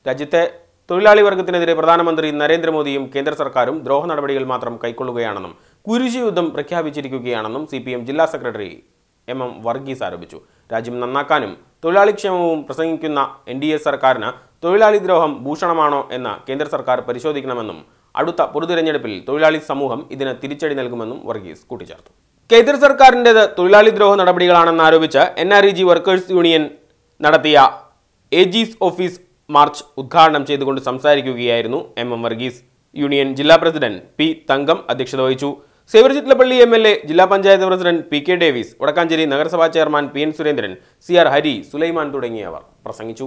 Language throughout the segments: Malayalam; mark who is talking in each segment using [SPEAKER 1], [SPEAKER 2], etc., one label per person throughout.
[SPEAKER 1] രാജ്യത്തെ തൊഴിലാളി വർഗത്തിനെതിരെ പ്രധാനമന്ത്രി നരേന്ദ്രമോദിയും കേന്ദ്ര സർക്കാരും ദ്രോഹ നടപടികൾ മാത്രം കൈക്കൊള്ളുകയാണെന്നും കുരിശ് യുദ്ധം പ്രഖ്യാപിച്ചിരിക്കുകയാണെന്നും സി ജില്ലാ സെക്രട്ടറി എം എം വർഗീസ് ആരോപിച്ചു രാജ്യം നന്നാക്കാനും തൊഴിലാളി ക്ഷേമവും പ്രസംഗിക്കുന്ന എൻ ഡി എ സർക്കാരിന് തൊഴിലാളി ദ്രോഹം ഭൂഷണമാണോ എന്ന് കേന്ദ്ര സർക്കാർ പരിശോധിക്കണമെന്നും അടുത്ത പൊതുതിരഞ്ഞെടുപ്പിൽ തൊഴിലാളി സമൂഹം ഇതിന് തിരിച്ചടി നൽകുമെന്നും വർഗീസ് കൂട്ടിച്ചേർത്തു കേന്ദ്ര സർക്കാരിൻ്റെത് തൊഴിലാളി ദ്രോഹ നടപടികളാണെന്ന് ആരോപിച്ച് N R E G workers union നടത്തിയ ഏജീസ് ഓഫീസ് മാർച്ച് ഉദ്ഘാടനം ചെയ്തുകൊണ്ട് സംസാരിക്കുകയായിരുന്നു എം എം വർഗീസ് യൂണിയൻ ജില്ലാ പ്രസിഡന്റ് പി തങ്കം അധ്യക്ഷത വഹിച്ചു Xavier Chittilappally M L A ജില്ലാ panchayat president P K Davis Vadakkanchery നഗരസഭാ chairman P N Surendran C R Hari Sulaiman തുടങ്ങിയവർ പ്രസംഗിച്ചു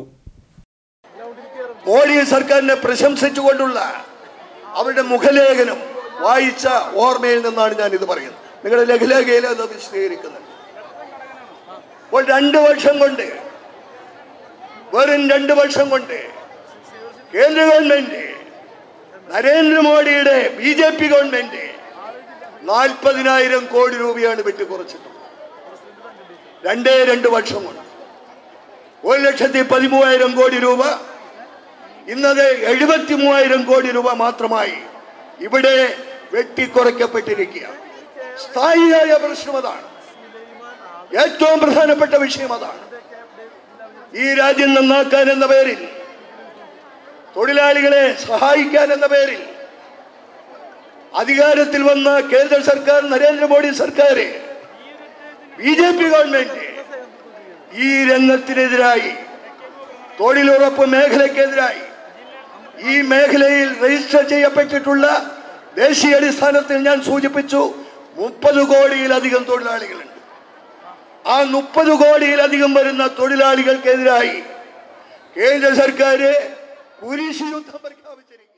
[SPEAKER 2] മോഡി സർക്കാരിനെ പ്രശംസിച്ചുകൊണ്ടുള്ള അവരുടെ മുഖലേഖനം വായിച്ച ഓർമ്മയിൽ നിന്നാണ് ഞാൻ ഇത് പറയുന്നത് നിങ്ങളുടെ ലഘുലേഖയിൽ അത് വിശദീകരിക്കുന്നുണ്ട് അപ്പോൾ രണ്ട് വർഷം കൊണ്ട് വെറും രണ്ട് വർഷം കൊണ്ട് കേന്ദ്ര ഗവൺമെന്റ് നരേന്ദ്രമോദിയുടെ ബി ജെ പി ഗവൺമെന്റ് നാൽപ്പതിനായിരം കോടി രൂപയാണ് വെട്ടിക്കുറച്ചിട്ടുള്ളത് രണ്ടേ രണ്ട് വർഷം കൊണ്ട് ഒരു ലക്ഷത്തി പതിമൂവായിരം കോടി രൂപ ഇന്നത് എഴുപത്തി മൂവായിരം കോടി രൂപ മാത്രമായി ഇവിടെ വെട്ടിക്കുറയ്ക്കപ്പെട്ടിരിക്കുക സ്ഥായിയായ പ്രശ്നം അതാണ് ഏറ്റവും പ്രധാനപ്പെട്ട വിഷയം അതാണ് ഈ രാജ്യം നന്നാക്കാൻ എന്ന പേരിൽ തൊഴിലാളികളെ സഹായിക്കാൻ എന്ന പേരിൽ അധികാരത്തിൽ വന്ന കേന്ദ്ര സർക്കാർ നരേന്ദ്രമോദി സർക്കാർ ബി ജെ പി ഗവൺമെന്റ് ഈ രംഗത്തിനെതിരായി തൊഴിലുറപ്പ് മേഖലയ്ക്കെതിരായി ഈ മേഖലയിൽ രജിസ്റ്റർ ചെയ്യപ്പെട്ടിട്ടുള്ള ദേശീയ അടിസ്ഥാനത്തിൽ ഞാൻ സൂചിപ്പിച്ചു മുപ്പത് കോടിയിലധികം തൊഴിലാളികളുണ്ട് ആ മുപ്പത് കോടിയിലധികം വരുന്ന തൊഴിലാളികൾക്കെതിരായി കേന്ദ്ര സർക്കാർ കുരിശ് യുദ്ധം പ്രഖ്യാപിച്ചിരിക്കുന്നു